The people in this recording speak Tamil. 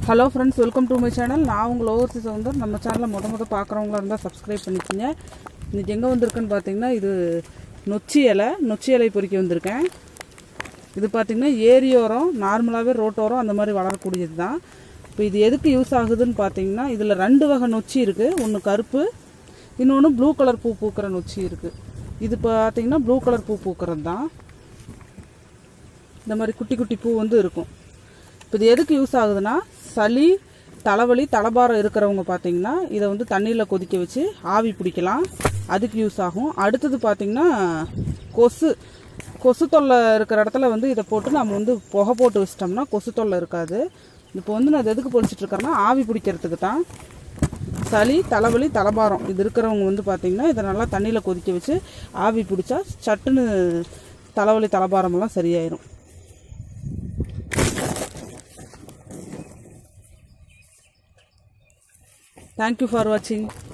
hello friends welcome to my channel நான் உங்கள் ஓவர்சி சவுந்தர் நம்ம சேனலை முத முத பார்க்குறவங்களா இருந்தால் சப்ஸ்கிரைப் பண்ணிக்கோங்க இன்றைக்கி எங்கே வந்திருக்குன்னு பார்த்தீங்கன்னா இது நொச்சி இலை நொச்சி இலை பொறிக்க வந்திருக்கேன் இது பார்த்திங்கன்னா ஏரியோரம் நார்மலாகவே ரோட்டோரம் அந்த மாதிரி வளரக்கூடியது தான் இப்போ இது எதுக்கு யூஸ் ஆகுதுன்னு பார்த்தீங்கன்னா இதில் ரெண்டு வகை நொச்சி இருக்குது ஒன்று கருப்பு இன்னொன்று ப்ளூ கலர் பூ பூக்கிற நொச்சி இருக்குது இது பார்த்தீங்கன்னா ப்ளூ கலர் பூ பூக்கிறது தான் இந்த மாதிரி குட்டி குட்டி பூ வந்து இருக்கும் இப்போ இது எதுக்கு யூஸ் ஆகுதுன்னா சளி தலைவலி தலைபாரம் இருக்கிறவங்க பார்த்தீங்கன்னா இதை வந்து தண்ணியில் கொதிக்க வச்சு ஆவி பிடிக்கலாம் அதுக்கு யூஸ் ஆகும் அடுத்தது பார்த்தீங்கன்னா கொசு கொசு தொல்லை இருக்கிற இடத்துல வந்து இதை போட்டு நம்ம வந்து புகை போட்டு வச்சிட்டோம்னா கொசு தொல்லை இருக்காது இப்போ வந்து நான் இது எதுக்கு பொழிச்சிட்டு இருக்கேன்னா ஆவி பிடிக்கிறதுக்கு தான் சளி தலைவலி தலைபாரம் இது இருக்கிறவங்க வந்து பார்த்தீங்கன்னா இதை நல்லா தண்ணியில் கொதிக்க வச்சு ஆவி பிடிச்சா சட்டுன்னு தலைவலி தலைபாரமெல்லாம் சரியாயிரும் தேங்க்யூ ஃபார் வாட்சிங்